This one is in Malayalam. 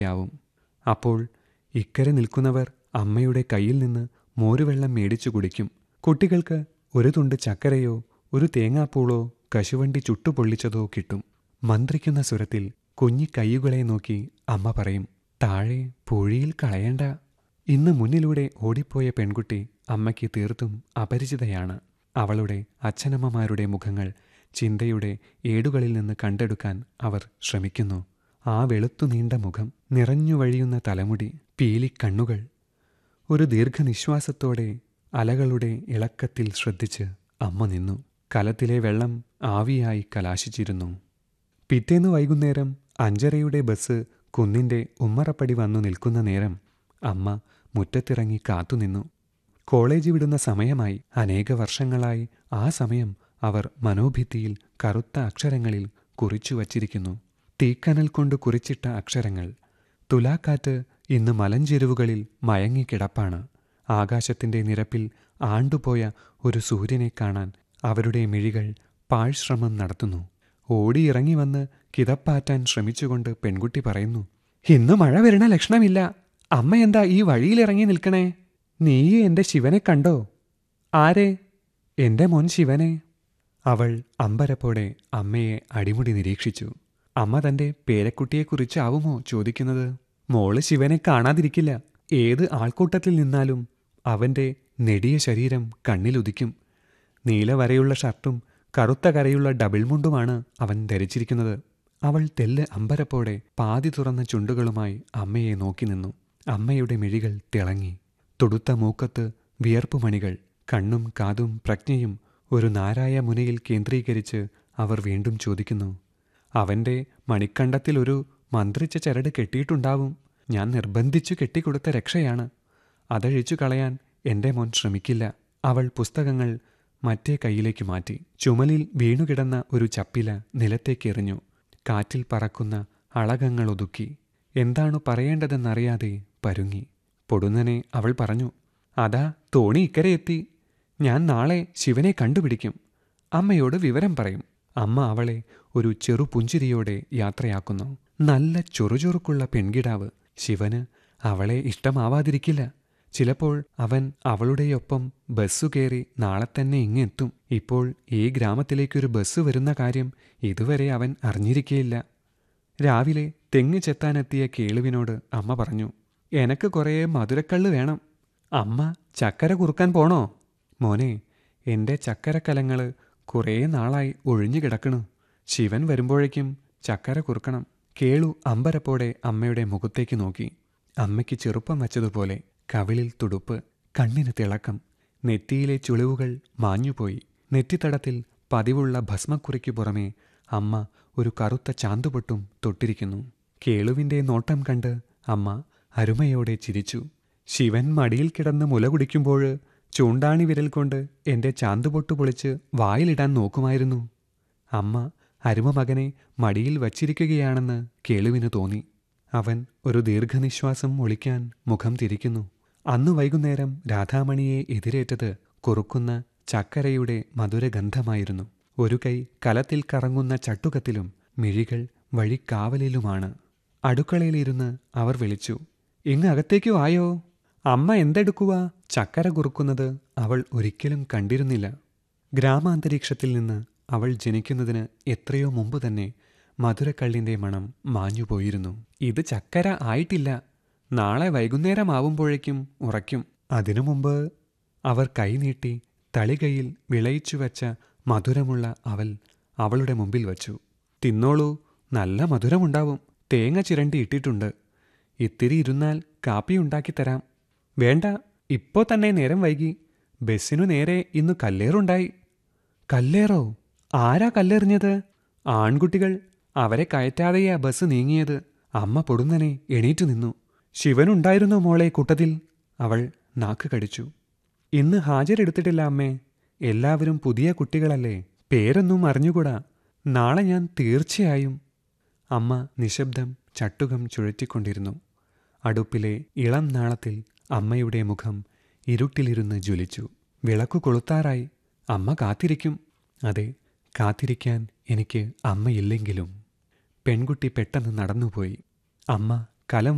യാവും അപ്പോൾ ഇക്കരെ നിൽക്കുന്നവർ അമ്മയുടെ കയ്യിൽ നിന്ന് മോരുവെള്ളം മേടിച്ചു കുടിക്കും കുട്ടികൾക്ക് ഒരു തുണ്ട് ചക്കരയോ ഒരു തേങ്ങാപ്പൂളോ കശുവണ്ടി ചുട്ടുപൊള്ളിച്ചതോ കിട്ടും മന്ത്രിക്കുന്ന സ്വരത്തിൽ കുഞ്ഞി കൈകളെ നോക്കി അമ്മ പറയും താഴെ പൂഴിയിൽ കളയണ്ട ഇന്ന് മുന്നിലൂടെ ഓടിപ്പോയ പെൺകുട്ടി അമ്മയ്ക്ക് തീർത്തും അപരിചിതയാണ് അവളുടെ അച്ഛനമ്മമാരുടെ മുഖങ്ങൾ ചിന്തയുടെ ഏടുകളിൽ നിന്ന് കണ്ടെടുക്കാൻ അവർ ശ്രമിക്കുന്നു ആ വെളുത്തു നീണ്ട മുഖം നിറഞ്ഞു വഴിയുന്ന തലമുടി പീലിക്കണ്ണുകൾ ഒരു ദീർഘനിശ്വാസത്തോടെ അലകളുടെ ഇളക്കത്തിൽ ശ്രദ്ധിച്ച് അമ്മ നിന്നു കലത്തിലെ വെള്ളം ആവിയായി കലാശിച്ചിരുന്നു പിറ്റേന്ന് വൈകുന്നേരം അഞ്ചരയുടെ ബസ് കുന്നിൻ്റെ ഉമ്മറപ്പടി വന്നു നിൽക്കുന്ന നേരം അമ്മ മുറ്റത്തിറങ്ങി കാത്തുനിന്നു കോളേജ് വിടുന്ന സമയമായി അനേക വർഷങ്ങളായി ആ സമയം അവർ മനോഭിത്തിയിൽ കറുത്ത അക്ഷരങ്ങളിൽ കുറിച്ചു വച്ചിരിക്കുന്നു തീക്കനൽ കൊണ്ട് കുറിച്ചിട്ട അക്ഷരങ്ങൾ തുലാക്കാറ്റ് ഇന്ന് മലഞ്ചെരുവുകളിൽ മയങ്ങിക്കിടപ്പാണ് ആകാശത്തിന്റെ നിരപ്പിൽ ആണ്ടുപോയ ഒരു സൂര്യനെ കാണാൻ അവരുടെ മിഴികൾ പാഴ്ശ്രമം നടത്തുന്നു ഓടിയിറങ്ങി വന്ന് കിതപ്പാറ്റാൻ ശ്രമിച്ചുകൊണ്ട് പെൺകുട്ടി പറയുന്നു ഇന്ന് മഴ വരണ ലക്ഷണമില്ല അമ്മ എന്താ ഈ വഴിയിലിറങ്ങി നിൽക്കണേ നീ എന്റെ ശിവനെ കണ്ടോ ആരെ എന്റെ മോൻ ശിവനെ അവൾ അമ്പരപ്പോടെ അമ്മയെ അടിമുടി നിരീക്ഷിച്ചു അമ്മ തന്റെ പേരക്കുട്ടിയെക്കുറിച്ചാവുമോ ചോദിക്കുന്നത് മോള് ശിവനെ കാണാതിരിക്കില്ല ഏത് ആൾക്കൂട്ടത്തിൽ നിന്നാലും അവന്റെ നെടിയ ശരീരം കണ്ണിലുദിക്കും നീലവരയുള്ള ഷർട്ടും കറുത്ത കരയുള്ള ഡബിൾ മുണ്ടുമാണ് അവൻ ധരിച്ചിരിക്കുന്നത് അവൾ തെല്ല് അമ്പരപ്പോടെ പാതി തുറന്ന ചുണ്ടുകളുമായി അമ്മയെ നോക്കി നിന്നു അമ്മയുടെ മിഴികൾ തിളങ്ങി തുടുത്ത മൂക്കത്ത് വിയർപ്പുമണികൾ കണ്ണും കാതും പ്രജ്ഞയും ഒരു നാരായ മുനയിൽ കേന്ദ്രീകരിച്ച് അവർ വീണ്ടും ചോദിക്കുന്നു അവന്റെ മണിക്കണ്ടത്തിൽ ഒരു മന്ത്രിച്ച ചരട് കെട്ടിയിട്ടുണ്ടാവും ഞാൻ നിർബന്ധിച്ചു കെട്ടിക്കൊടുത്ത രക്ഷയാണ് അതഴിച്ചു കളയാൻ എന്റെ മോൻ ശ്രമിക്കില്ല അവൾ പുസ്തകങ്ങൾ മറ്റേ കൈയിലേക്ക് മാറ്റി ചുമലിൽ വീണുകിടന്ന ഒരു ചപ്പില നിലത്തേക്കെറിഞ്ഞു കാറ്റിൽ പറക്കുന്ന അളകങ്ങൾ ഒതുക്കി എന്താണ് പറയേണ്ടതെന്നറിയാതെ പരുങ്ങി പൊടുന്നനെ അവൾ പറഞ്ഞു അതാ തോണി ഇക്കരെ എത്തി ഞാൻ നാളെ ശിവനെ കണ്ടുപിടിക്കും അമ്മയോട് വിവരം പറയും അമ്മ അവളെ ഒരു ചെറു പുഞ്ചിരിയോടെ യാത്രയാക്കുന്നു നല്ല ചൊറുചൊറുക്കുള്ള പെൺകിടാവ് ശിവന് അവളെ ഇഷ്ടമാവാതിരിക്കില്ല ചിലപ്പോൾ അവൻ അവളുടെയൊപ്പം ബസ്സു കയറി നാളെ തന്നെ ഇങ്ങെത്തും ഇപ്പോൾ ഈ ഗ്രാമത്തിലേക്കൊരു ബസ് വരുന്ന കാര്യം ഇതുവരെ അവൻ അറിഞ്ഞിരിക്കേയില്ല രാവിലെ തെങ്ങ് ചെത്താനെത്തിയ കേളുവിനോട് അമ്മ പറഞ്ഞു എനക്ക് കുറേ മധുരക്കള്ള് വേണം അമ്മ ചക്കര കുറുക്കാൻ പോണോ മോനെ എൻ്റെ ചക്കരക്കലങ്ങള് കുറേ നാളായി ഒഴിഞ്ഞു കിടക്കണു ശിവൻ വരുമ്പോഴേക്കും ചക്കര കുറുക്കണം കേളു അമ്പരപ്പോടെ അമ്മയുടെ മുഖത്തേക്ക് നോക്കി അമ്മയ്ക്ക് ചെറുപ്പം വച്ചതുപോലെ കവിളിൽ തുടുപ്പ് കണ്ണിന് തിളക്കം നെറ്റിയിലെ ചുളിവുകൾ മാഞ്ഞുപോയി നെറ്റിത്തടത്തിൽ പതിവുള്ള ഭസ്മക്കുറിക്കു പുറമെ അമ്മ ഒരു കറുത്ത ചാന്തുപൊട്ടും തൊട്ടിരിക്കുന്നു കേളുവിന്റെ നോട്ടം കണ്ട് അമ്മ അരുമയോടെ ചിരിച്ചു ശിവൻ മടിയിൽ കിടന്ന് മുല കുടിക്കുമ്പോൾ ചൂണ്ടാണി വിരൽ കൊണ്ട് എന്റെ ചാന്തുപൊട്ട് പൊളിച്ച് വായിലിടാൻ നോക്കുമായിരുന്നു അമ്മ അരുമ മകനെ മടിയിൽ വച്ചിരിക്കുകയാണെന്ന് കേളുവിന് തോന്നി അവൻ ഒരു ദീർഘനിശ്വാസം ഒളിക്കാൻ മുഖം തിരിക്കുന്നു അന്ന് വൈകുന്നേരം രാധാമണിയെ എതിരേറ്റത് കുറുക്കുന്ന ചക്കരയുടെ മധുരഗന്ധമായിരുന്നു ഒരു കൈ കലത്തിൽ കറങ്ങുന്ന ചട്ടുകത്തിലും മിഴികൾ വഴിക്കാവലിലുമാണ് അടുക്കളയിലിരുന്ന് അവർ വിളിച്ചു ഇങ്ങ് അകത്തേക്കു ആയോ അമ്മ എന്തെടുക്കുക ചക്കര കുറുക്കുന്നത് അവൾ ഒരിക്കലും കണ്ടിരുന്നില്ല ഗ്രാമാന്തരീക്ഷത്തിൽ നിന്ന് അവൾ ജനിക്കുന്നതിന് എത്രയോ മുമ്പ് തന്നെ മധുരക്കള്ളിന്റെ മണം മാഞ്ഞുപോയിരുന്നു ഇത് ചക്കര ആയിട്ടില്ല നാളെ വൈകുന്നേരമാവുമ്പോഴേക്കും ഉറയ്ക്കും അതിനു മുമ്പ് അവർ കൈനീട്ടി തളികയിൽ വിളയിച്ചു വച്ച മധുരമുള്ള അവൽ അവളുടെ മുമ്പിൽ വച്ചു തിന്നോളൂ നല്ല മധുരമുണ്ടാവും തേങ്ങ ചിരണ്ടി ഇട്ടിട്ടുണ്ട് ഇത്തിരി ഇരുന്നാൽ കാപ്പി ഉണ്ടാക്കിത്തരാം വേണ്ട ഇപ്പോ തന്നെ നേരം വൈകി ബസ്സിനു നേരെ ഇന്ന് കല്ലേറുണ്ടായി കല്ലേറോ ആരാ കല്ലെറിഞ്ഞത് ആൺകുട്ടികൾ അവരെ കയറ്റാതെയാ ബസ് നീങ്ങിയത് അമ്മ പൊടുന്നനെ എണീറ്റു നിന്നു ശിവനുണ്ടായിരുന്നോ മോളെ കൂട്ടത്തിൽ അവൾ നാക്ക് കടിച്ചു ഇന്ന് ഹാജരെടുത്തിട്ടില്ല അമ്മേ എല്ലാവരും പുതിയ കുട്ടികളല്ലേ പേരൊന്നും അറിഞ്ഞുകൂടാ നാളെ ഞാൻ തീർച്ചയായും അമ്മ നിശബ്ദം ചട്ടുകം ചുഴറ്റിക്കൊണ്ടിരുന്നു അടുപ്പിലെ ഇളം നാളത്തിൽ അമ്മയുടെ മുഖം ഇരുട്ടിലിരുന്ന് ജ്വലിച്ചു വിളക്കു കൊളുത്താറായി അമ്മ കാത്തിരിക്കും അതെ കാത്തിരിക്കാൻ എനിക്ക് അമ്മയില്ലെങ്കിലും പെൺകുട്ടി പെട്ടെന്ന് നടന്നുപോയി അമ്മ കലം